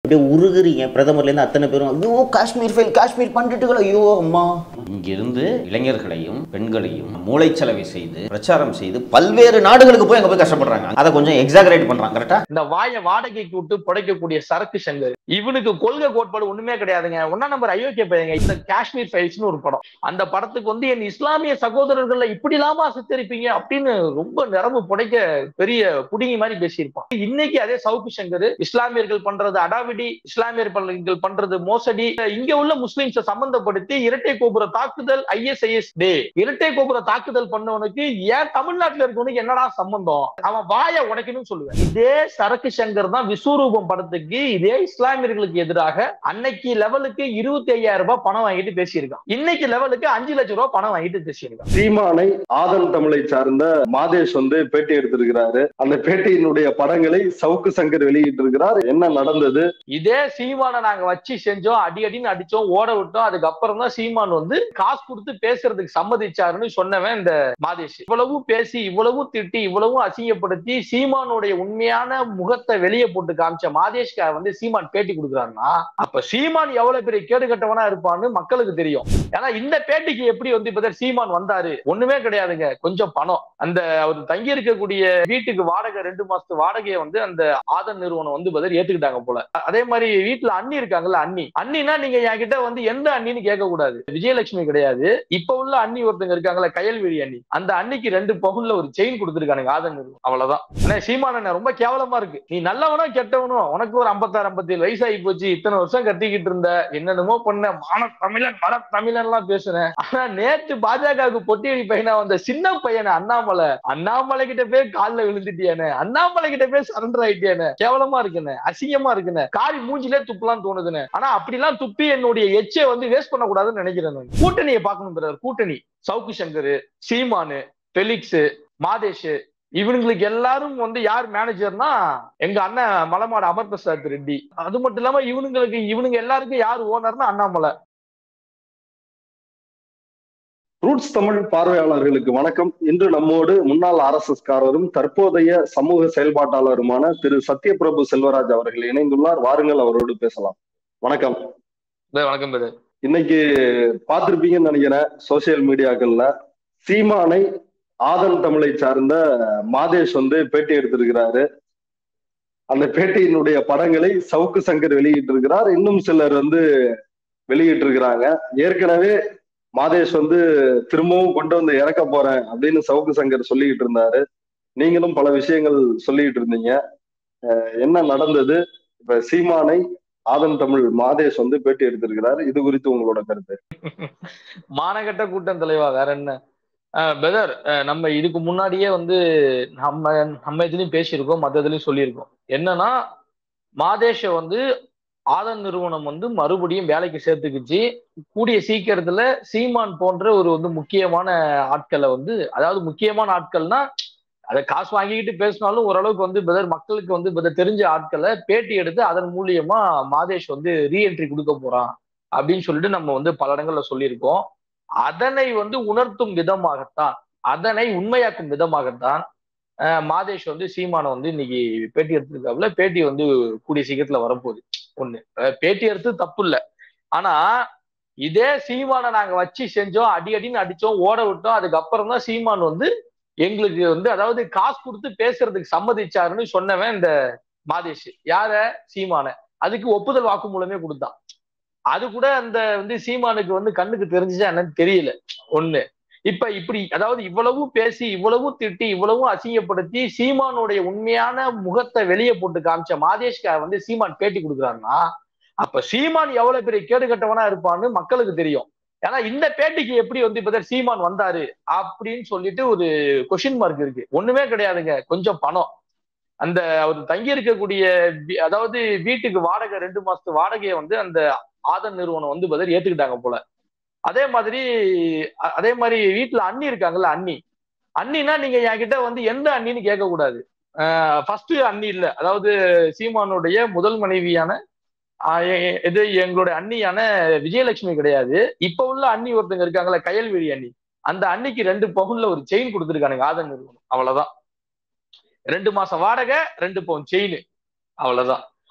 அப்படியே உருகுறீங்க பிரதமர்லேருந்து அத்தனை பேரும் ஐயோ காஷ்மீர் ஃபைல் காஷ்மீர் பண்டிட்டுகள் ஐயோ அம்மா இங்கிருந்து இளைஞர்களையும் பெண்களையும் மூளைச்சலவை செய்து பிரச்சாரம் செய்து பல்வேறு நாடுகளுக்கு போய் அங்க போய் கஷ்டப்படுறாங்க அதை கொஞ்சம் எக்ஸாகரேட் பண்றாங்க கரெக்டா இந்த வாயை வாடகைக்கு விட்டு புடைக்கக்கூடிய சரக்கு சங்கர் இவனுக்கு கொள்கை கோட்பாடு ஒண்ணுமே கிடையாதுங்க ஒன்னா நம்பர் அயோக்கிய பையங்க இந்த காஷ்மீர் ஃபைல்ஸ்னு ஒரு படம் அந்த படத்துக்கு வந்து என் இஸ்லாமிய சகோதரர்கள்ல இப்படி இல்லாம சித்தரிப்பீங்க அப்படின்னு ரொம்ப நிரம்பு புடைக்க பெரிய புடுங்கி மாதிரி பேசியிருப்பான் இன்னைக்கு அதே சவுக்கு சங்கர் இஸ்லாமியர்கள் பண்றது அடாவிடி இஸ்லாமியர்கள் பண்றது மோசடி இங்க உள்ள முஸ்லிம்ஸை சம்பந்தப்படுத்தி இரட்டை கோபுர தாக்குதல் ஐஎஸ்ஐஎஸ் டே இரட்டை கோபுர தாக்குதல் பண்ணவனுக்கு ஏன் தமிழ்நாட்டுல இருக்கவனுக்கு என்னடா சம்பந்தம் அவன் வாயை உடைக்கணும்னு சொல்லுவேன் இதே சரக்கு சங்கர் தான் விஸ்வரூபம் படத்துக்கு இதே இஸ்லாமியர்களுக்கு எதிராக அன்னைக்கு லெவலுக்கு இருபத்தி ஐயாயிரம் ரூபாய் பணம் வாங்கிட்டு பேசியிருக்கான் இன்னைக்கு லெவலுக்கு அஞ்சு லட்சம் ரூபாய் பணம் வாங்கிட்டு பேசியிருக்கான் சீமானை ஆதன் தமிழை சார்ந்த மாதேஷ் வந்து பேட்டி எடுத்திருக்கிறாரு அந்த பேட்டியினுடைய படங்களை சவுக்கு சங்கர் வெளியிட்டு இருக்கிறார் என்ன நடந்தது இதே சீமானை நாங்க வச்சு செஞ்சோம் அடி அடின்னு அடிச்சோம் ஓட விட்டோம் அதுக்கப்புறம் தான் சீமான் வந்து காசு கொடுத்து பேசுறதுக்கு சம்மதிச்சாருன்னு சொன்னவன் இந்த மாதேஷ் இவ்வளவு பேசி இவ்வளவு திட்டி இவ்வளவு அசிங்கப்படுத்தி சீமானுடைய உண்மையான முகத்தை வெளியே போட்டு காமிச்ச மாதேஷ்க்கு வந்து சீமான் பேட்டி கொடுக்குறாருன்னா அப்ப சீமான் எவ்வளவு பெரிய கேடு கட்டவனா இருப்பான்னு மக்களுக்கு தெரியும் ஏன்னா இந்த பேட்டிக்கு எப்படி வந்து இப்ப சீமான் வந்தாரு ஒண்ணுமே கிடையாதுங்க கொஞ்சம் பணம் அந்த அவர் தங்கி இருக்கக்கூடிய வீட்டுக்கு வாடகை ரெண்டு மாசத்து வாடகையை வந்து அந்த ஆதன் நிறுவனம் வந்து பதில் ஏத்துக்கிட்டாங்க போல அதே மாதிரி வீட்டுல அண்ணி இருக்காங்கல்ல அண்ணி அண்ணினா நீங்க என்கிட்ட வந்து எந்த அண்ணின்னு கேட்க கூடாது விஜயலட்சுமி கிடையாது இப்ப உள்ள அண்ணி ஒருத்தங்க இருக்காங்கல்ல கயல்வெளி அண்ணி அந்த அன்னிக்கு ரெண்டு பவுன்ல ஒரு செயின் கொடுத்துருக்கானுங்க ஆதன் நிறுவனம் அவ்வளவுதான் ஆனா சீமானண்ண ரொம்ப கேவலமா இருக்கு நீ நல்லவனோ கெட்டவனோ உனக்கு ஒரு ஐம்பத்தாறு ஐம்பத்தேழு வயசாகி போச்சு இத்தனை வருஷம் கத்திக்கிட்டு இருந்த என்னென்னமோ பண்ண மான தமிழன் மர தமிழன் எல்லாம் பேசுனேன் ஆனா நேத்து பாஜகவுக்கு பொட்டியடி பையனா வந்த சின்ன பையனை அண்ணாமலை அண்ணாமலை கிட்ட போய் காலில் விழுந்துட்டியானே அண்ணாமலை கிட்ட போய் சரண்டர் ஆயிட்டியானே கேவலமா இருக்குன்னு அசிங்கமா இருக்குன்னு காரி மூஞ்சிலே துப்பலாம் தோணுதுன்னு ஆனா அப்படிலாம் துப்பி என்னுடைய எச்சை வந்து வேஸ்ட் பண்ணக்கூடாதுன்னு நினைக்கிறேன் நான். கூட்டணியை பார்க்கணும் பிரதர் கூட்டணி சவுக்கு சங்கர் சீமானு பெலிக்ஸ் மாதேஷ் இவனுங்களுக்கு எல்லாரும் வந்து யார் மேனேஜர்னா எங்க அண்ணன் மலமாடு அமர் பிரசாத் ரெட்டி அது மட்டும் இல்லாம இவனுங்களுக்கு இவனுங்க எல்லாருக்கும் யார் ஓனர்னா அண்ணாமலை ரூட்ஸ் தமிழ் பார்வையாளர்களுக்கு வணக்கம் இன்று நம்மோடு முன்னாள் ஆர்எஸ்எஸ் காரரும் தற்போதைய சமூக செயல்பாட்டாளருமான திரு சத்யபிரபு செல்வராஜ் அவர்கள் இணைந்துள்ளார் வாருங்கள் அவரோடு பேசலாம் வணக்கம் பிரதர், வணக்கம் பிரதர் இன்னைக்கு பார்த்திருப்பீங்கன்னு நினைக்கிறேன் சோசியல் மீடியாக்கள்ல சீமானை ஆதன் தமிழை சார்ந்த மாதேஷ் வந்து பேட்டி எடுத்திருக்கிறாரு அந்த பேட்டியினுடைய படங்களை சவுக்கு சங்கர் வெளியிட்டிருக்கிறார் இன்னும் சிலர் வந்து வெளியிட்டிருக்கிறாங்க ஏற்கனவே மாதேஷ் வந்து திரும்பவும் கொண்டு வந்து இறக்க போறேன் அப்படின்னு சவுக்கு சங்கர் சொல்லிக்கிட்டு இருந்தாரு நீங்களும் பல விஷயங்கள் சொல்லிக்கிட்டு இருந்தீங்க அஹ் என்ன நடந்தது இப்ப சீமானை ஆதன் தமிழ் மாதேஷ் வந்து பேட்டி எடுத்திருக்கிறாரு இது குறித்து உங்களோட கருத்து மானகட்ட கூட்டம் தலைவா வேற என்ன பிரதர் நம்ம இதுக்கு முன்னாடியே வந்து நம்ம நம்ம இதுலயும் பேசியிருக்கோம் மத்த இதுலயும் சொல்லியிருக்கோம் என்னன்னா மாதேஷ வந்து ஆதன் நிறுவனம் வந்து மறுபடியும் வேலைக்கு சேர்த்துக்குச்சு கூடிய சீக்கிரத்துல சீமான் போன்ற ஒரு வந்து முக்கியமான ஆட்களை வந்து அதாவது முக்கியமான ஆட்கள்னா அதை காசு வாங்கிக்கிட்டு பேசினாலும் ஓரளவுக்கு வந்து பிரதர் மக்களுக்கு வந்து பிரதர் தெரிஞ்ச ஆட்களை பேட்டி எடுத்து அதன் மூலியமா மாதேஷ் வந்து ரீஎன்ட்ரி கொடுக்க போறான் அப்படின்னு சொல்லிட்டு நம்ம வந்து பல இடங்கள்ல சொல்லியிருக்கோம் அதனை வந்து உணர்த்தும் விதமாகத்தான் அதனை உண்மையாக்கும் விதமாகத்தான் அஹ், மாதேஷ் வந்து சீமானை வந்து இன்னைக்கு பேட்டி எடுத்திருக்காப்புல பேட்டி வந்து கூடிய சீக்கிரத்துல வரப்போகுது ஒண்ணு அஹ், பேட்டி எடுத்து தப்பு இல்லை ஆனா இதே சீமானை நாங்க வச்சு செஞ்சோம் அடி அடின்னு அடிச்சோம் ஓட விட்டோம் அதுக்கப்புறம் தான் சீமான் வந்து எங்களுக்கு வந்து அதாவது காசு கொடுத்து பேசுறதுக்கு சம்மதிச்சாருன்னு சொன்னவன் இந்த மாதேஷ் யார சீமான அதுக்கு ஒப்புதல் வாக்குமூலமே கொடுத்தான் அது கூட அந்த வந்து சீமானுக்கு வந்து கண்ணுக்கு தெரிஞ்சுச்சா என்னன்னு தெரியல ஒண்ணு இப்ப இப்படி அதாவது இவ்வளவு பேசி இவ்வளவு திட்டி இவ்வளவு அசிங்கப்படுத்தி சீமானுடைய உண்மையான முகத்தை வெளியே போட்டு காமிச்ச மாதேஷ்கா வந்து சீமான் பேட்டி கொடுக்குறாருன்னா அப்ப சீமான் எவ்வளவு பெரிய கேடு கட்டவனா இருப்பான்னு மக்களுக்கு தெரியும் ஏன்னா இந்த பேட்டிக்கு எப்படி வந்து இப்ப சீமான் வந்தாரு அப்படின்னு சொல்லிட்டு ஒரு கொஷின் மார்க் இருக்கு ஒண்ணுமே கிடையாதுங்க கொஞ்சம் பணம் அந்த அவர் தங்கி இருக்கக்கூடிய வீ- அதாவது வீட்டுக்கு வாடகை ரெண்டு மாசத்து வாடகையை வந்து அந்த ஆதன் நிறுவனம் வந்து பதில் ஏத்துக்கிட்டாங்க போல அதே மாதிரி அ- அதே மாதிரி வீட்டுல அண்ணி இருக்காங்கல்ல அண்ணி அண்ணினா நீங்க என்கிட்ட வந்து எந்த அண்ணின்னு கேட்க கூடாது ஃபர்ஸ்ட் அண்ணி இல்ல அதாவது சீமானுடைய முதல் மனைவியான ஆஹ் எ- எ- இது எங்களுடைய அண்ணியான விஜயலட்சுமி கிடையாது இப்ப உள்ள அண்ணி ஒருத்தங்க இருக்காங்கல்ல கயல்வெளி அண்ணி அந்த அன்னிக்கு ரெண்டு பவுன்ல ஒரு செயின் கொடுத்துருக்கானுங்க ஆதன் நிறுவனம் அவ்வளவுதான் ரெண்டு மாசம் வாடகை ரெண்டு பவுன் செயின் அவ்வளவுதான்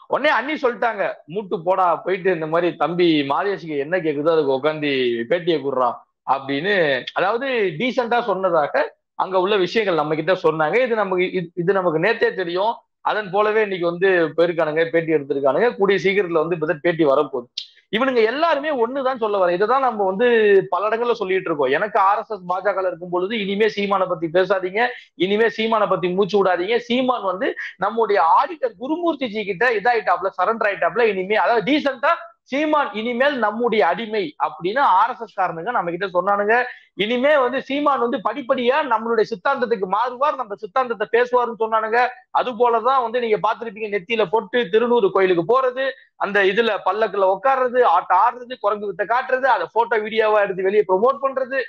உடனே அண்ணி சொல்லிட்டாங்க மூட்டு போடா போயிட்டு இந்த மாதிரி தம்பி மாதேஷுக்கு என்ன கேக்குதோ அதுக்கு உட்காந்து பேட்டியை கூடுறான் அப்படின்னு அதாவது டீசெண்டா சொன்னதாக அங்க உள்ள விஷயங்கள் நம்ம கிட்ட சொன்னாங்க இது நமக்கு இது- இது நமக்கு நேத்தே தெரியும் அதன் போலவே இன்னைக்கு வந்து போயிருக்கானுங்க பேட்டி எடுத்திருக்கானுங்க கூடிய சீக்கிரத்துல வந்து இப்பதான் பேட்டி வரப்போகுது இவனுங்க எல்லாருமே ஒண்ணுதான் சொல்ல வர இதுதான் நம்ம வந்து பல இடங்கள்ல சொல்லிட்டு இருக்கோம் எனக்கு ஆர்எஸ்எஸ் பாஜக இருக்கும் பொழுது இனிமே சீமானை பத்தி பேசாதீங்க இனிமே சீமானை பத்தி மூச்சு விடாதீங்க சீமான் வந்து நம்முடைய ஆடிட்டர் குருமூர்த்தி ஜி கிட்ட இதாயிட்டாப்ல சரண்டர் ஆயிட்டாப்ல இனிமே அதாவது டீசெண்டா சீமான் இனிமேல் நம்முடைய அடிமை அப்படின்னு ஆர்எஸ்எஸ் காரனுங்க நம்ம கிட்ட சொன்னானுங்க இனிமே வந்து சீமான் வந்து படிப்படியா நம்மளுடைய சித்தாந்தத்துக்கு மாறுவார் நம்ம சித்தாந்தத்தை பேசுவார்னு சொன்னானுங்க அது போலதான் வந்து நீங்க பாத்திருப்பீங்க நெத்தியில பொட்டு திருநூறு கோயிலுக்கு போறது அந்த இதுல பல்லக்குல உட்கார்றது ஆட்டம் ஆடுறது குரங்கு வித்த காட்டுறது அதை போட்டோ வீடியோவா எடுத்து வெளியே ப்ரொமோட் பண்றது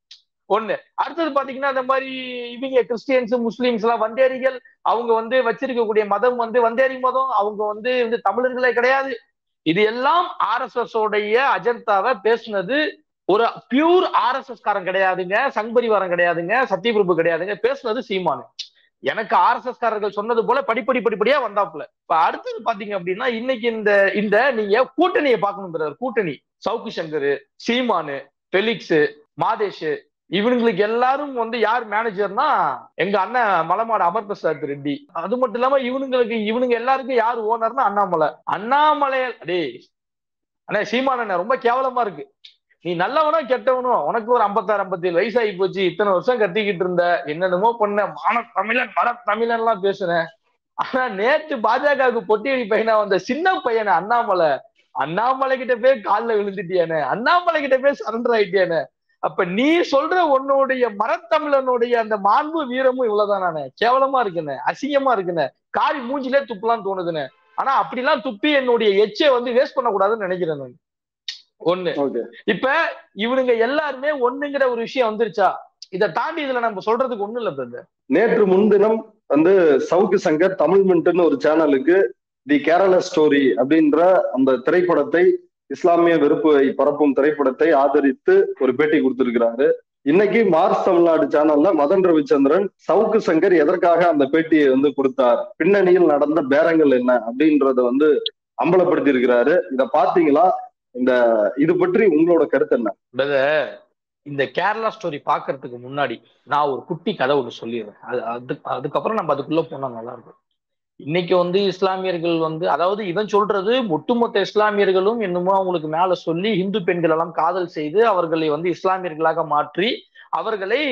ஒண்ணு அடுத்தது பாத்தீங்கன்னா இந்த மாதிரி இவங்க கிறிஸ்டியன்ஸ் முஸ்லீம்ஸ் எல்லாம் வந்தேரிகள் அவங்க வந்து வச்சிருக்கக்கூடிய மதம் வந்து வந்தேரி மதம் அவங்க வந்து வந்து தமிழர்களே கிடையாது இது எல்லாம் ஆர்எஸ்எஸ் உடைய அஜந்தாவை பேசுனது ஒரு பியூர் ஆர்எஸ்எஸ் காரன் கிடையாதுங்க சங்பரிவாரம் கிடையாதுங்க சத்தியபிரபு கிடையாதுங்க பேசுனது சீமானு எனக்கு ஆர்எஸ்எஸ் காரர்கள் சொன்னது போல படிப்படி படிப்படியா வந்தாப்புல இப்ப அடுத்தது பாத்தீங்க அப்படின்னா இன்னைக்கு இந்த இந்த நீங்க கூட்டணியை பார்க்கணும் பிரதர் கூட்டணி சவுக்கு சங்கர் சீமானு பெலிக்ஸ் மாதேஷ் இவனுங்களுக்கு எல்லாரும் வந்து யார் மேனேஜர்னா எங்க அண்ணன் மலமாடு அமர் பிரசாத் ரெட்டி அது மட்டும் இல்லாம இவனுங்களுக்கு இவனுங்க எல்லாருக்கும் யார் ஓனர்னா அண்ணாமலை அண்ணாமலை டேய் அண்ணே சீமான் அண்ணன் ரொம்ப கேவலமா இருக்கு நீ நல்லவனோ கெட்டவனோ உனக்கு ஒரு ஐம்பத்தாறு ஐம்பத்தேழு வயசாகி போச்சு இத்தனை வருஷம் கத்திக்கிட்டு இருந்த என்னென்னமோ பண்ண மான தமிழன் மர தமிழன் எல்லாம் பேசுனேன் ஆனா நேற்று பாஜகவுக்கு பொட்டியடி பையனா வந்த சின்ன பையனை அண்ணாமலை அண்ணாமலை கிட்ட போய் காலில் விழுந்துட்டியானே அண்ணாமலை கிட்ட போய் சரண்டர் ஆயிட்டியானே அப்ப நீ சொல்ற உன்னுடைய மரத்தமிழனுடைய அந்த மாண்பு வீரமும் இவ்வளவுதானே கேவலமா இருக்குன்னு அசிங்கமா இருக்குன்னு காரி மூஞ்சிலே துப்பலாம் தோணுதுன்னு ஆனா அப்படிலாம் துப்பி என்னுடைய எச்சை வந்து வேஸ்ட் பண்ணக்கூடாதுன்னு நினைக்கிறேன் நான் ஒண்ணு ஓகே இப்ப இவனுங்க எல்லாருமே ஒண்ணுங்கிற ஒரு விஷயம் வந்துருச்சா இதை தாண்டி இதுல நம்ம சொல்றதுக்கு ஒண்ணும் இல்ல பிரதர் நேற்று முன்தினம் வந்து சவுக்கு சங்கர் தமிழ் மின்ட்னு ஒரு சேனலுக்கு தி கேரளா ஸ்டோரி அப்படின்ற அந்த திரைப்படத்தை இஸ்லாமிய வெறுப்பை பரப்பும் திரைப்படத்தை ஆதரித்து ஒரு பேட்டி கொடுத்திருக்கிறாரு இன்னைக்கு மார்ஸ் தமிழ்நாடு சேனல்ல மதன் ரவிச்சந்திரன் சவுக்கு சங்கர் எதற்காக அந்த பேட்டியை வந்து கொடுத்தார் பின்னணியில் நடந்த பேரங்கள் என்ன அப்படின்றத வந்து அம்பலப்படுத்தி இருக்கிறாரு இத பாத்தீங்களா இந்த இது பற்றி உங்களோட கருத்து என்ன பிரதர் இந்த கேரளா ஸ்டோரி பாக்குறதுக்கு முன்னாடி நான் ஒரு குட்டி கதை ஒன்று சொல்லிடுறேன் அது அது அதுக்கப்புறம் நம்ம அதுக்குள்ள போனா நல்லா இருக்கும் இன்னைக்கு வந்து இஸ்லாமியர்கள் வந்து அதாவது இவன் சொல்றது ஒட்டுமொத்த இஸ்லாமியர்களும் என்னமோ அவங்களுக்கு மேல சொல்லி இந்து பெண்கள் எல்லாம் காதல் செய்து அவர்களை வந்து இஸ்லாமியர்களாக மாற்றி அவர்களை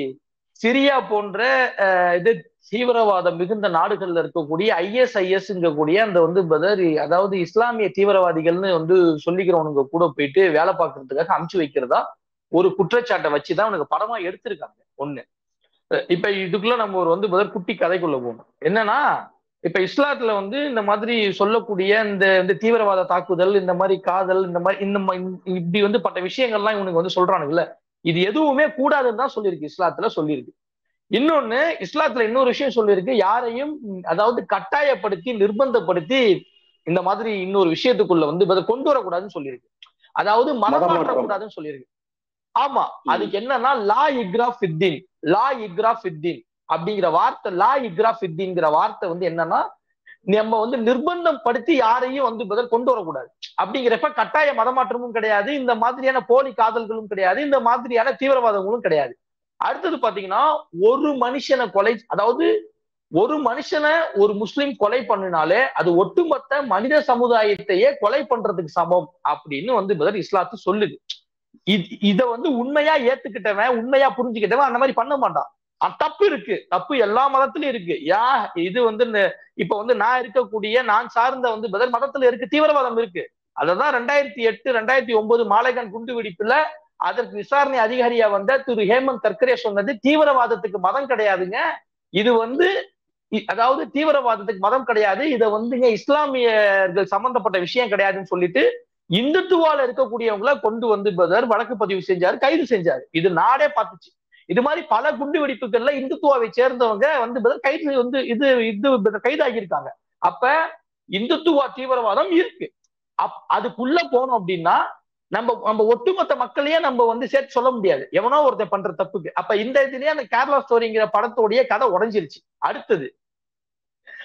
சிரியா போன்ற அஹ், இது தீவிரவாதம் மிகுந்த நாடுகள்ல இருக்கக்கூடிய ஐஎஸ்ஐஎஸ்ங்கக்கூடிய அந்த வந்து பதர் அதாவது இஸ்லாமிய தீவிரவாதிகள்னு வந்து சொல்லிக்கிறவனுங்க கூட போயிட்டு வேலை பார்க்கறதுக்காக அமுச்சு வைக்கிறதா ஒரு குற்றச்சாட்டை வச்சுதான் அவனுக்கு படமா எடுத்திருக்காங்க ஒண்ணு அஹ் இப்ப இதுக்குள்ள நம்ம ஒரு வந்து முதல் குட்டி கதைக்குள்ள போகணும் என்னன்னா இப்ப இஸ்லாத்துல வந்து இந்த மாதிரி சொல்லக்கூடிய இந்த இந்த தீவிரவாத தாக்குதல் இந்த மாதிரி காதல் இந்த மாதிரி இந்த ம- இப்படி வந்து பட்ட விஷயங்கள்லாம் இவனுக்கு வந்து சொல்றானுங்கல்ல இது எதுவுமே கூடாதுன்னு தான் சொல்லியிருக்கு இஸ்லாத்துல சொல்லியிருக்கு இன்னொன்னு இஸ்லாத்துல இன்னொரு விஷயம் சொல்லியிருக்கு யாரையும் ம், அதாவது கட்டாயப்படுத்தி நிர்பந்தப்படுத்தி இந்த மாதிரி இன்னொரு விஷயத்துக்குள்ள வந்து இதை கொண்டு வரக்கூடாதுன்னு சொல்லியிருக்கு அதாவது மதம் மதமாற்றம். மாற்றக்கூடாதுன்னு சொல்லியிருக்கு ஆமா அதுக்கு என்னன்னா லா இக்ரா ஃபித்தீன் லா இக்ரா ஃபித்தீன் அப்படிங்கிற வார்த்தை லா இக்ரா ஃபித்தீன்ங்கிற வார்த்தை வந்து என்னன்னா நம்ம வந்து நிர்பந்தம் படுத்தி யாரையும் வந்து பதில் கொண்டு வரக்கூடாது அப்படிங்கிறப்ப கட்டாய மதமாற்றமும் கிடையாது இந்த மாதிரியான போலி காதல்களும் கிடையாது இந்த மாதிரியான தீவிரவாதங்களும் கிடையாது அடுத்தது பாத்தீங்கன்னா ஒரு மனுஷனை கொலை அதாவது ஒரு மனுஷனை ஒரு முஸ்லிம் கொலை பண்ணினாலே அது ஒட்டுமொத்த மனித சமுதாயத்தையே கொலை பண்றதுக்கு சமம் அப்படின்னு வந்து பதில் இஸ்லாத்து சொல்லுது இது- இத வந்து உண்மையா ஏத்துக்கிட்டவன் உண்மையா புரிஞ்சுக்கிட்டவன் அந்த மாதிரி பண்ண மாட்டான் அஹ் தப்பு இருக்கு தப்பு எல்லா மதத்திலயும் இருக்கு யா இது வந்து இந்த- இப்ப வந்து நான் இருக்கக்கூடிய நான் சார்ந்த வந்து பதில் மதத்துல இருக்கு தீவிரவாதம் இருக்கு அததான் ரெண்டாயிரத்தி எட்டு ரெண்டாயிரத்தி ஒன்பது மாலைகான் குண்டு வெடிப்புல அதற்கு விசாரணை அதிகாரியா வந்த திரு ஹேமந்த் கர்கரே சொன்னது தீவிரவாதத்துக்கு மதம் கிடையாதுங்க இது வந்து இ- அதாவது தீவிரவாதத்துக்கு மதம் கிடையாது இதை வந்துங்க இஸ்லாமியர்கள் சம்பந்தப்பட்ட விஷயம் கிடையாதுன்னு சொல்லிட்டு இந்துத்துவால இருக்கக்கூடியவங்கள கொண்டு வந்து பதர் வழக்கு பதிவு செஞ்சாரு கைது செஞ்சாரு இது நாடே பார்த்துச்சு இது மாதிரி பல குண்டு வெடிப்புகள்ல இந்துத்துவாவை சேர்ந்தவங்க வந்து பதர் கைது வந்து இது இது கைதாகி இருக்காங்க அப்ப இந்துத்துவா தீவிரவாதம் இருக்கு அப் அதுக்குள்ள போனோம் அப்படின்னா நம்ம நம்ம ஒட்டுமொத்த மக்களையே நம்ம வந்து சேர்த்து சொல்ல முடியாது எவனோ ஒருத்தன் பண்ற தப்புக்கு அப்ப இந்த இதுலயே அந்த கேரளா ஸ்டோரிங்கிற படத்தோடைய கதை உடைஞ்சிருச்சு அடுத்தது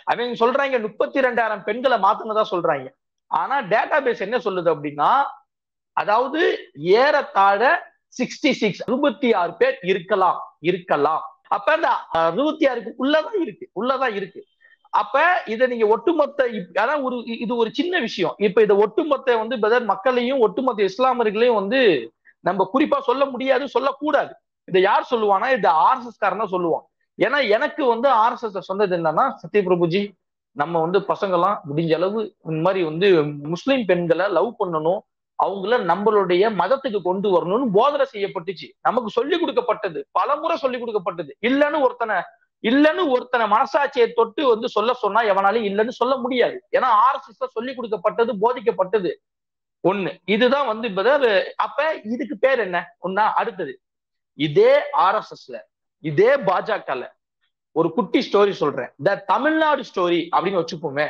அவங்க சொல்றாங்க முப்பத்தி ரெண்டாயிரம் பெண்களை மாத்தினதா சொல்றாங்க ஆனா டேட்டா பேஸ் என்ன சொல்லுது அப்படின்னா அதாவது ஏறத்தாழ சிக்ஸ்டி சிக்ஸ் அறுபத்தி ஆறு பேர் இருக்கலாம் இருக்கலாம் அப்ப அந்த அறுபத்தி ஆறுக்கு உள்ளதான் இருக்கு உள்ளதான் இருக்கு அப்ப இதை நீங்க ஒட்டுமொத்த இப்- அதான் ஒரு இது ஒரு சின்ன விஷயம் இப்ப இதை ஒட்டுமொத்த வந்து பெதர் மக்களையும் ஒட்டுமொத்த இஸ்லாமியர்களையும் வந்து நம்ம குறிப்பா சொல்ல முடியாது சொல்லக்கூடாது இதை யார் சொல்லுவானா இது ஆர்எஸ்எஸ் காரன் தான் சொல்லுவான் ஏன்னா எனக்கு வந்து ஆர்எஸ்எஸ் சொன்னது என்னன்னா சத்யபிரபுஜி நம்ம வந்து பசங்கெல்லாம் முடிஞ்ச அளவு இந்த மாதிரி வந்து முஸ்லிம் பெண்களை லவ் பண்ணணும் அவங்கள நம்மளுடைய மதத்துக்கு கொண்டு வரணும்னு போதனை செய்யப்பட்டுச்சு நமக்கு சொல்லிக் கொடுக்கப்பட்டது பல முறை சொல்லிக் கொடுக்கப்பட்டது இல்லைன்னு ஒருத்தனை இல்லைன்னு ஒருத்தனை மனசாட்சியை தொட்டு வந்து சொல்ல சொன்னா எவனாலையும் இல்லைன்னு சொல்ல முடியாது ஏன்னா ஆர்எஸ்எஸ் சொல்லி கொடுக்கப்பட்டது போதிக்கப்பட்டது ஒண்ணு இதுதான் வந்து பிரதர் அப்ப இதுக்கு பேர் என்ன ஒன்னா அடுத்தது இதே ஆர்எஸ்எஸ்ல இதே பாஜகல ஒரு குட்டி ஸ்டோரி சொல்றேன் த தமிழ்நாடு ஸ்டோரி அப்படின்னு வச்சுப்போமே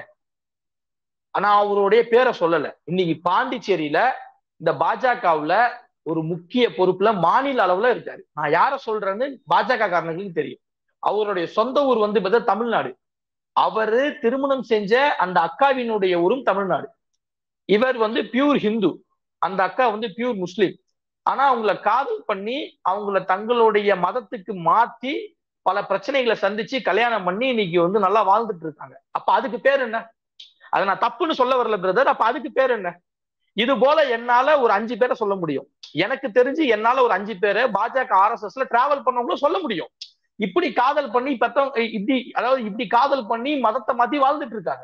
நான் அவருடைய பேரை சொல்லல இன்னைக்கு பாண்டிச்சேரியில இந்த பாஜகவுல ஒரு முக்கிய பொறுப்புல மாநில அளவுல இருக்காரு நான் யார சொல்றேன்னு பாஜக காரனுக்கு தெரியும் அவருடைய சொந்த ஊர் வந்து பார்த்தா தமிழ்நாடு அவரு திருமணம் செஞ்ச அந்த அக்காவினுடைய ஊரும் தமிழ்நாடு இவர் வந்து பியூர் ஹிந்து அந்த அக்கா வந்து பியூர் முஸ்லீம் ஆனா அவங்கள காதல் பண்ணி அவங்கள தங்களுடைய மதத்துக்கு மாத்தி பல பிரச்சனைகளை சந்திச்சு கல்யாணம் பண்ணி இன்னைக்கு வந்து நல்லா வாழ்ந்துட்டு இருக்காங்க அப்ப அதுக்கு பேர் என்ன அதை நான் தப்புன்னு சொல்ல வரல பிரதர் அப்ப அதுக்கு பேர் என்ன இது போல என்னால ஒரு அஞ்சு பேரை சொல்ல முடியும் எனக்கு தெரிஞ்சு என்னால ஒரு அஞ்சு பேரை பாஜக ஆர்எஸ்எஸ்ல டிராவல் பண்ணவங்களும் சொல்ல முடியும் இப்படி காதல் பண்ணி பெத்தவங்க இப்படி அதாவது இப்படி காதல் பண்ணி மதத்தை மாத்தி வாழ்ந்துட்டு இருக்காங்க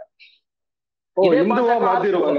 ஓ இதே இந்துவா பாஜக மாத்திருவாங்க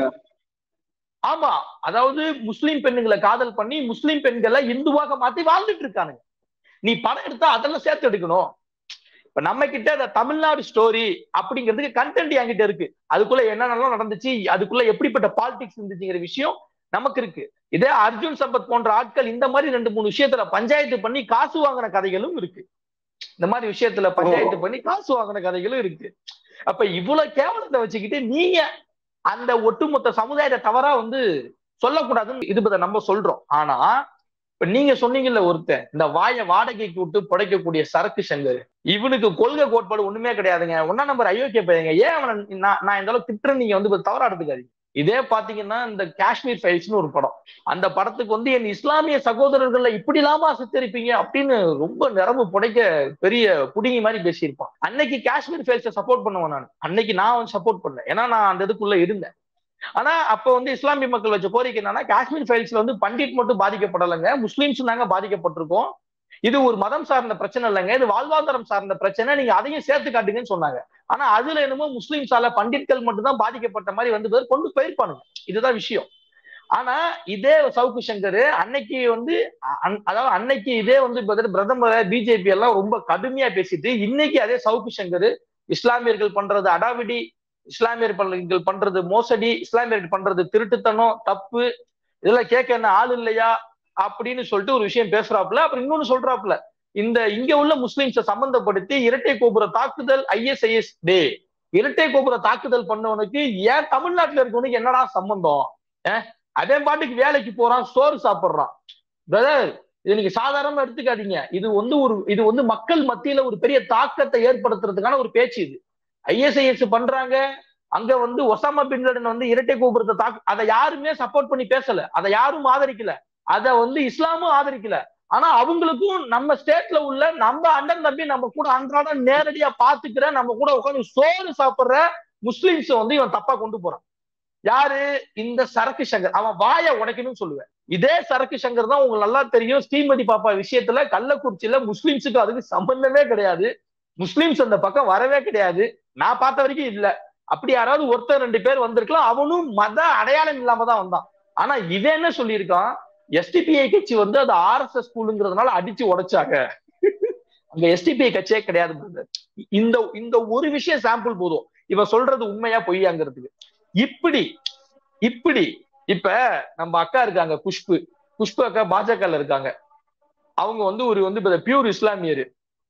ஆமா அதாவது முஸ்லீம் பெண்ணுங்களை காதல் பண்ணி முஸ்லீம் பெண்களை இந்துவாக மாத்தி வாழ்ந்துட்டு இருக்கானுங்க நீ படம் எடுத்தா அதெல்லாம் சேர்த்து எடுக்கணும் இப்ப நம்ம கிட்ட இந்த தமிழ்நாடு ஸ்டோரி அப்படிங்கிறதுக்கு கண்டென்ட் என்கிட்ட இருக்கு அதுக்குள்ள என்னென்னலாம் நடந்துச்சு அதுக்குள்ள எப்படிப்பட்ட பாலிடிக்ஸ் இருந்துச்சுங்கிற விஷயம் நமக்கு இருக்கு இதே அர்ஜுன் சம்பத் போன்ற ஆட்கள் இந்த மாதிரி ரெண்டு மூணு விஷயத்துல பஞ்சாயத்து பண்ணி காசு வாங்கின கதைகளும் இருக்கு இந்த மாதிரி விஷயத்துல பஞ்சாயத்து பண்ணி காசு வாங்கின கதைகளும் இருக்கு அப்ப இவ்வளவு கேவலத்தை வச்சுக்கிட்டு நீங்க அந்த ஒட்டுமொத்த சமுதாயத்தை தவறா வந்து சொல்லக்கூடாதுன்னு இது பத்தி நம்ம சொல்றோம் ஆனா இப்ப நீங்க சொன்னீங்கல்ல ஒருத்தன் இந்த வாயை வாடகைக்கு விட்டு புடைக்கக்கூடிய சரக்கு சங்கர் இவனுக்கு கொள்கை கோட்பாடு ஒண்ணுமே கிடையாதுங்க ஒன்னா நம்பர் அயோக்கிய பையங்க ஏன் அவனை நான் நான் இந்த அளவுக்கு திட்டுறேன் நீங்க வந்து இப்ப தவறா எடுத்துக்காதீங்க இதே பாத்தீங்கன்னா இந்த காஷ்மீர் ஃபைல்ஸ்னு ஒரு படம் அந்த படத்துக்கு வந்து என் இஸ்லாமிய சகோதரர்கள்ல இப்படி இல்லாம சித்தரிப்பீங்க அப்படின்னு ரொம்ப நிரம்பு புடைக்க பெரிய புடிங்கி மாதிரி பேசியிருப்பான் அன்னைக்கு காஷ்மீர் ஃபைல்ஸை சப்போர்ட் பண்ணுவேன் நான் அன்னைக்கு நான் வந்து சப்போர்ட் பண்ணேன் ஏன்னா நான் அந்த இதுக்குள்ள இருந்தேன் ஆனா அப்ப வந்து இஸ்லாமிய மக்கள் வச்ச கோரிக்கை என்னன்னா காஷ்மீர் ஃபைல்ஸ்ல வந்து பண்டிட் மட்டும் பாதிக்கப்படலைங்க முஸ்லீம்ஸ் நாங்க பாதிக்கப்பட்டிருக்கோம் இது ஒரு மதம் சார்ந்த பிரச்சனை இல்லைங்க இது வாழ்வாதாரம் சார்ந்த பிரச்சனை நீங்க அதையும் சேர்த்து காட்டுங்கன்னு சொன்னாங்க ஆனா அதுல என்னமோ முஸ்லீம்ஸால பண்டிட்கள் மட்டும்தான் பாதிக்கப்பட்ட மாதிரி வந்து பேர் கொண்டு போயிருப்பானுங்க இதுதான் விஷயம் ஆனா இதே சவுக்கு சங்கர் அன்னைக்கு வந்து அ- அதாவது அன்னைக்கு இதே வந்து பதில் பிரதமர் பிஜேபி எல்லாம் ரொம்ப கடுமையா பேசிட்டு இன்னைக்கு அதே சவுக்கு சங்கர் இஸ்லாமியர்கள் பண்றது அடாவிடி இஸ்லாமியர்கள் பண்றது மோசடி இஸ்லாமியர்கள் பண்றது திருட்டுத்தனம் தப்பு இதெல்லாம் கேட்க என்ன ஆள் இல்லையா அப்படின்னு சொல்லிட்டு ஒரு விஷயம் பேசுறாப்புல அப்புறம் இன்னொன்னு சொல்றாப்புல இந்த இங்க உள்ள முஸ்லிம்ஸை சம்பந்தப்படுத்தி இரட்டை கோபுர தாக்குதல் ஐஎஸ்ஐஎஸ் டே இரட்டை கோபுர தாக்குதல் பண்ணவனுக்கு ஏன் தமிழ்நாட்டுல இருக்கவனுக்கு என்னடா சம்பந்தம் அஹ்? அதே பாட்டுக்கு வேலைக்கு போறான் சோறு சாப்பிடுறான் பிரதர் இது நீங்க சாதாரணமா எடுத்துக்காதீங்க இது வந்து ஒரு இது வந்து மக்கள் மத்தியில ஒரு பெரிய தாக்கத்தை ஏற்படுத்துறதுக்கான ஒரு பேச்சு இது ஐஎஸ்ஐஎஸ் பண்றாங்க அங்க வந்து ஒசாமா பின் லேடன் வந்து இரட்டை கோபுரத்தை தாக்கு அதை யாருமே சப்போர்ட் பண்ணி பேசல அதை யாரும் ஆதரிக்கல அதை வந்து இஸ்லாமும் ஆதரிக்கல ஆனா அவங்களுக்கும் நம்ம ஸ்டேட்ல உள்ள நம்ம அண்ணன் தம்பி நம்ம கூட அன்றாடம் நேரடியா பாத்துக்கிற நம்ம கூட உட்காந்து சோறு சாப்பிடுற முஸ்லிம்ஸ் வந்து இவன் தப்பா கொண்டு போறான் யாரு இந்த சரக்கு சங்கர் அவன் வாயை உடைக்கணும்னு சொல்லுவேன் இதே சரக்கு சங்கர் தான் உங்களுக்கு நல்லா தெரியும் ஸ்ரீமதி பாப்பா விஷயத்துல கள்ளக்குறிச்சியில முஸ்லிம்ஸுக்கு அதுக்கு சம்பந்தமே கிடையாது முஸ்லிம்ஸ் அந்த பக்கம் வரவே கிடையாது நான் பார்த்த வரைக்கும் இல்ல அப்படி யாராவது ஒருத்தர் ரெண்டு பேர் வந்திருக்கலாம் அவனும் மத அடையாளம் இல்லாம தான் வந்தான் ஆனா இவன் என்ன சொல்லியிருக்கான் எஸ்டிபிஐ கட்சி வந்து அது ஆர்எஸ்எஸ் ஸ்கூலுங்கிறதுனால அடிச்சு உடைச்சாங்க அங்க எஸ்டிபிஐ கட்சியே கிடையாது brother. இந்த இந்த ஒரு விஷயம் சாம்பிள் போதும் இவன் சொல்றது உண்மையா பொய்யாங்கிறதுக்கு இப்படி இப்படி இப்ப நம்ம அக்கா இருக்காங்க குஷ்பு குஷ்பு அக்கா பாஜகல இருக்காங்க அவங்க வந்து ஒரு வந்து பியூர் இஸ்லாமியர்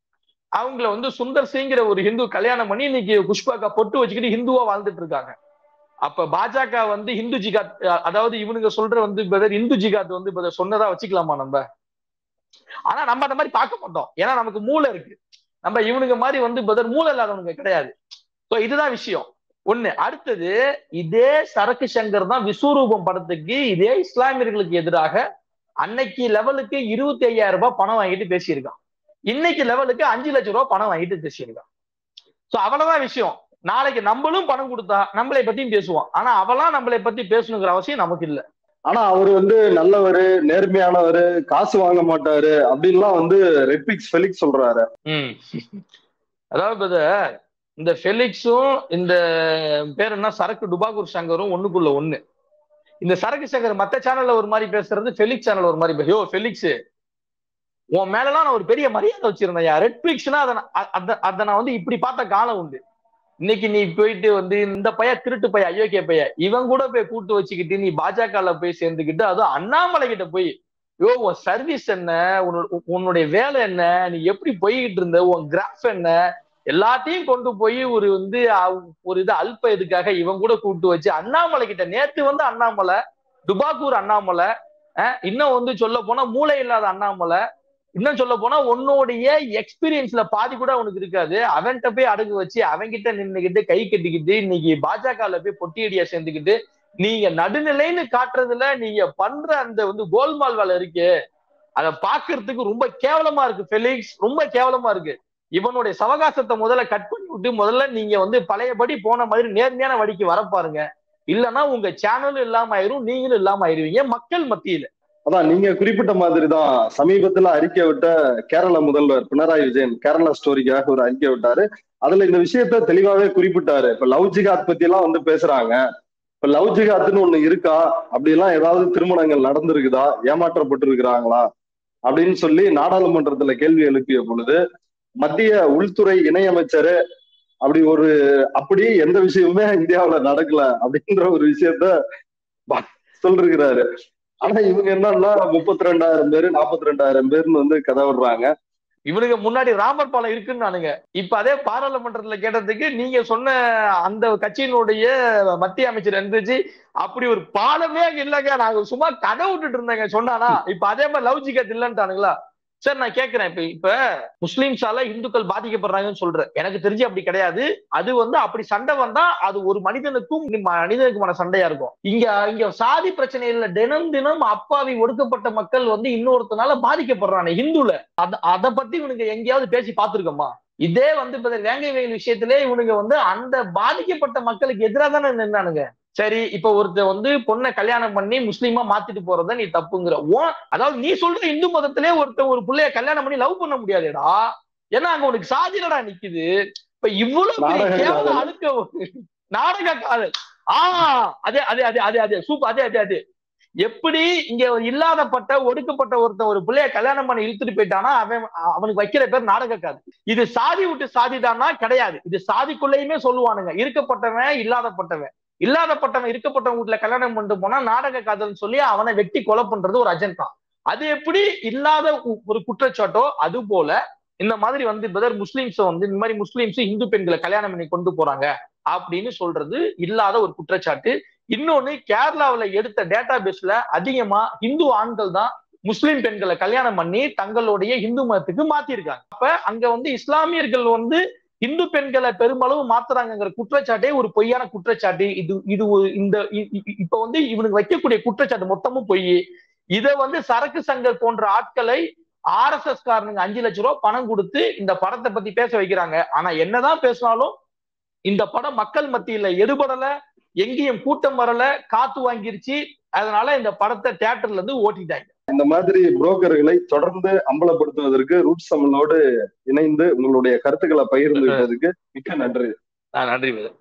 அவங்கள வந்து சுந்தர் சிங்கிற ஒரு ஹிந்து கல்யாணம் பண்ணி இன்னைக்கு குஷ்பு அக்கா பொட்டு வச்சுக்கிட்டு ஹிந்துவா வாழ்ந்துட்டு இருக்காங்க அப்ப பாஜக வந்து ஹிந்து ஜிகாத் அஹ் அதாவது இவனுங்க சொல்ற வந்து பிரதர் இந்து ஜிகாத் வந்து brother சொன்னதா வச்சுக்கலாமா நம்ம ஆனா நம்ம அந்த மாதிரி பார்க்க மாட்டோம் ஏன்னா நமக்கு மூளை இருக்கு நம்ம இவனுங்க மாதிரி வந்து பிரதர் மூளை இல்லாதவனுங்க கிடையாது ஸோ இதுதான் விஷயம் ஒண்ணு அடுத்தது இதே சரக்கு சங்கர் தான் விஸ்வரூபம் படத்துக்கு இதே இஸ்லாமியர்களுக்கு எதிராக அன்னைக்கு லெவலுக்கு இருபத்தி ஐயாயிரம் ரூபாய் பணம் வாங்கிட்டு பேசியிருக்கான் இன்னைக்கு லெவலுக்கு அஞ்சு லட்சம் ரூபாய் பணம் வாங்கிட்டு பேசியிருக்கான் சோ அவ்வளவுதான் விஷயம் நாளைக்கு நம்மளும் பணம் கொடுத்தா நம்மளை பத்தியும் பேசுவோம் ஆனா அவெல்லாம் நம்மளை பத்தி பேசணுங்கிற அவசியம் நமக்கு இல்ல ஆனா அவர் வந்து நல்லவரு நேர்மையானவரு காசு வாங்க மாட்டாரு அப்படின்லாம் வந்து ரெட்பிக்ஸ் ஃபெலிக்ஸ் சொல்றாரு ம் அதாவது brother, இந்த ஃபெலிக்ஸும் இந்த பேர் என்ன சரக்கு டுபாகூர் சங்கரும் ஒண்ணுக்குள்ள ஒண்ணு இந்த சரக்கு சங்கர் மத்த சேனல்ல ஒரு மாதிரி பேசுறது ஃபெலிக்ஸ் சேனல்ல ஒரு மாதிரி பேச- யோ ஃபெலிக்ஸ் உன் மேலலாம் நான் ஒரு பெரிய மரியாதை வச்சிருந்தேன் ரெட் பிக்ஸ்னா அதை நான் அ- அத அதை நான் வந்து இப்படி பார்த்த காலம் உண்டு இன்னைக்கு நீ போயிட்டு வந்து இந்த பைய திருட்டு பைய அயோக்கிய பைய இவன் கூட போய் கூட்டு வச்சுக்கிட்டு நீ பாஜகல போய் சேர்ந்துக்கிட்டு அதுவும் அண்ணாமலை கிட்ட போய் யோ உன் சர்வீஸ் என்ன உன்னோட- உன்னுடைய வேலை என்ன நீ எப்படி போய்கிட்டு இருந்த உன் கிராஃப் என்ன எல்லாத்தையும் கொண்டு போய் ஒரு வந்து அ- ஒரு இது அல்ப இதுக்காக இவன் கூட கூட்டு வச்சு அண்ணாமலை கிட்ட நேத்து வந்து அண்ணாமலை டுபாக்கூர் அண்ணாமலை அஹ், இன்னும் வந்து சொல்ல போனா மூளை இல்லாத அண்ணாமலை இன்னும் சொல்ல போனா உன்னுடைய எக்ஸ்பீரியன்ஸ்ல பாதி கூட அவனுக்கு இருக்காது அவன்கிட்ட போய் அடகு வச்சு அவன்கிட்ட நின்னுகிட்டு கை கட்டிக்கிட்டு இன்னைக்கு பாஜகல போய் பொட்டியடியா சேர்ந்துக்கிட்டு நீங்க நடுநிலைன்னு காட்டுறதுல நீங்க பண்ற அந்த வந்து கோல்மால் வேலை இருக்கு அதை பாக்குறதுக்கு ரொம்ப கேவலமா இருக்கு ஃபெலிக்ஸ் ரொம்ப கேவலமா இருக்கு இவனுடைய சவகாசத்தை முதல்ல கட் பண்ணி விட்டு முதல்ல நீங்க வந்து பழையபடி போன மாதிரி நேர்மையான வழிக்கு வர பாருங்க இல்லைன்னா உங்க சேனலும் இல்லாம ஆயிரும் நீங்களும் இல்லாம ஆயிருவீங்க மக்கள் மத்தியில அதான் நீங்க குறிப்பிட்ட மாதிரி தான் சமீபத்துல அறிக்கை விட்ட கேரள முதல்வர் பினராயி விஜயன் கேரளா ஸ்டோரிக்காக ஒரு அறிக்கை விட்டாரு அதுல இந்த விஷயத்த தெளிவாவே குறிப்பிட்டாரு இப்ப லவ் ஜிகாத் பத்தி எல்லாம் வந்து பேசுறாங்க இப்ப லவ் ஜிகாத்னு ஒண்ணு இருக்கா அப்படி எல்லாம் ஏதாவது திருமணங்கள் நடந்திருக்குதா ஏமாற்றப்பட்டு இருக்கிறாங்களா அப்படின்னு சொல்லி நாடாளுமன்றத்துல கேள்வி எழுப்பிய பொழுது மத்திய உள்துறை இணையமைச்சரு அப்படி ஒரு அப்படி எந்த விஷயமுமே இந்தியாவுல நடக்கல அப்படின்ற ஒரு விஷயத்த ப- சொல்லிருக்கிறாரு ஆனா இவங்க என்னன்னா முப்பத்தி ரெண்டாயிரம் பேரு நாற்பத்தி ரெண்டாயிரம் பேர்னு வந்து கதை விடுறாங்க இவனுக்கு முன்னாடி ராமர் பாலம் இருக்குன்னு நானுங்க இப்ப அதே பாராளுமன்றத்துல கேட்டதுக்கு நீங்க சொன்ன அந்த கட்சியினுடைய மத்திய அமைச்சர் இருந்துச்சு அப்படி ஒரு பாலமே அங்க இல்லைங்க நாங்க சும்மா கதை விட்டுட்டு இருந்தேங்க சொன்னானா இப்ப அதே மாதிரி லவ் ஜிகத் இல்லன்ட்டானுங்களா சார் நான் கேட்கிறேன் இப்ப இப்ப முஸ்லிம்ஸால இந்துக்கள் பாதிக்கப்படுறாங்கன்னு சொல்றேன் எனக்கு தெரிஞ்சு அப்படி கிடையாது அது வந்து அப்படி சண்டை வந்தா அது ஒரு மனிதனுக்கும் மனிதனுக்குமான சண்டையா இருக்கும் இங்க இங்க சாதி பிரச்சனை இல்ல தினம் தினம் அப்பாவி ஒடுக்கப்பட்ட மக்கள் வந்து இன்னொருத்தனால பாதிக்கப்படுறானே ஹிந்துல அத அத பத்தி இவனுங்க எங்கேயாவது பேசி பார்த்திருக்கோமா இதே வந்து இப்ப இந்த வேங்கை வயல் விஷயத்திலே இவனுங்க வந்து அந்த பாதிக்கப்பட்ட மக்களுக்கு எதிராக தானே நின்னானுங்க சரி இப்ப ஒருத்தர் வந்து பொண்ணை கல்யாணம் பண்ணி முஸ்லீமா மாத்திட்டு போறத நீ தப்புங்கிற ஓ அதாவது நீ சொல்ற இந்து மதத்திலே ஒருத்தர் ஒரு புள்ளைய கல்யாணம் பண்ணி லவ் பண்ண முடியாதுடா ஏன்னா அங்க உனக்கு சாதிலடா நிக்குது இப்ப இவ்வளவு பெரிய நாடக கேவல காதல். அழுக்க ஒரு- நாடக காதல் ஆஹ் அதே அதே அதே அதே அதே சூப்பர் அதே அதே அதே எப்படி இங்க இல்லாதப்பட்ட ஒடுக்கப்பட்ட ஒருத்தன் ஒரு பிள்ளைய கல்யாணம் பண்ணி இழுத்துட்டு போயிட்டானா அவன் அவனுக்கு வைக்கிற பேர் நாடக காது இது சாதி விட்டு சாதிதானா கிடையாது இது சாதிக்குள்ளேயுமே சொல்லுவானுங்க இருக்கப்பட்டவன் இல்லாதப்பட்டவன் இல்லாதப்பட்டவன் இருக்கப்பட்டவன் வீட்டுல கல்யாணம் பண்ணிட்டு போனா நாடக காதல்னு சொல்லி அவனை வெட்டி கொலை பண்றது ஒரு அஜெண்டா அது எப்படி இல்லாத ஒ- ஒரு குற்றச்சாட்டோ அது போல இந்த மாதிரி வந்து பிரதர் முஸ்லிம்ஸ் வந்து இந்த மாதிரி முஸ்லிம்ஸ் இந்து பெண்களை கல்யாணம் பண்ணி கொண்டு போறாங்க அப்படின்னு சொல்றது இல்லாத ஒரு குற்றச்சாட்டு இன்னொன்னு கேரளாவுல எடுத்த டேட்டா பேஸ்ல அதிகமா இந்து ஆண்கள் தான் முஸ்லிம் பெண்களை கல்யாணம் பண்ணி தங்களுடைய இந்து மதத்துக்கு மாத்திருக்காங்க அப்ப அங்க வந்து இஸ்லாமியர்கள் வந்து இந்து பெண்களை பெருமளவு மாத்துறாங்கங்கிற குற்றச்சாட்டே ஒரு பொய்யான குற்றச்சாட்டு இது இது ஒரு இந்த இ- இ- இப்ப வந்து இவனுக்கு வைக்கக்கூடிய குற்றச்சாட்டு மொத்தமும் பொய் இத வந்து சரக்கு சங்கர் போன்ற ஆட்களை ஆர் எஸ் எஸ் காரனுங்க அஞ்சு லட்சம் ரூபாய் பணம் கொடுத்து இந்த படத்தை பத்தி பேச வைக்கிறாங்க ஆனா என்னதான் பேசினாலும் இந்த படம் மக்கள் மத்தியில எடுபடல எங்கேயும் கூட்டம் வரல காத்து வாங்கிருச்சு அதனால இந்த படத்தை தியேட்டர்ல இருந்து ஓட்டிட்டாங்க இந்த மாதிரி புரோக்கர்களை தொடர்ந்து அம்பலப்படுத்துவதற்கு ரூட்ஸ் தமிழோடு இணைந்து உங்களுடைய கருத்துக்களை பகிர்ந்து விட்டதுக்கு மிக்க நன்றி ஆஹ் நன்றி பிரதர்